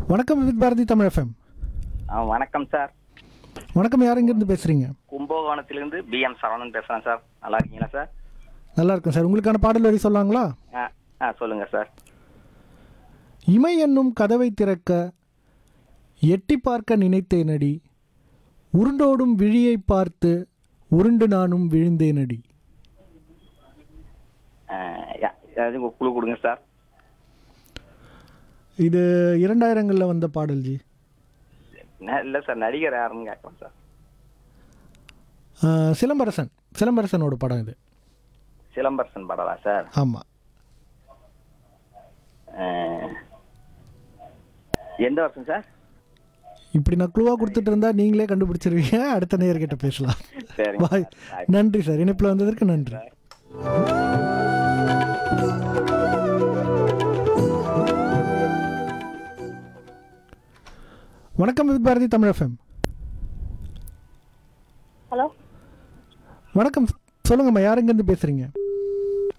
வணக்கம் with Bharati Tamil FM ஆ வணக்கம் சார் வணக்கம் யார் இருந்து பேசுறீங்க கும்பகோணத்திலிருந்து பிஎம் சரவணன் பேசுகிறேன் சார் நல்லா இருக்கீங்களா சார் நல்லா இருக்கும் சார் உங்களுக்கான பாடல் வரி சொல்லாங்களா ஆ ஆ சொல்லுங்கள் சார் இமை என்னும் கதவை திறக்க எட்டி பார்க்க நினைத்தேனடி உருண்டோடும் விழியை பார்த்து உருண்டு நானும் விழுந்தேனடி ஆ, யா- ஏதாச்சும் ஒரு குழு கொடுங்க சார் இது இரண்டாயிரங்களில் வந்த பாடல் ஜி ந- இல்லை சார் நடிகர் யாருன்னு கேட்குறேன் சார் ஆ, சிலம்பரசன் சிலம்பரசனோட படம் இது சிலம்பரசன் படலா சார் ஆமாம் ஆ, எந்த வருஷம் சார் இப்படி நான் க்ளூவாக கொடுத்துட்டு இருந்தா நீங்களே கண்டுபிடிச்சிருவீங்க அடுத்த நேயர்கிட்ட பேசலாம் சரிங்க பாய் சார். நன்றி சார் இணைப்பில் வந்ததற்கு நன்றி வணக்கம் with Bharati Tamil FM hello வணக்கம் சொல்லுங்கம்மா யாருங்கேருந்து பேசுறீங்க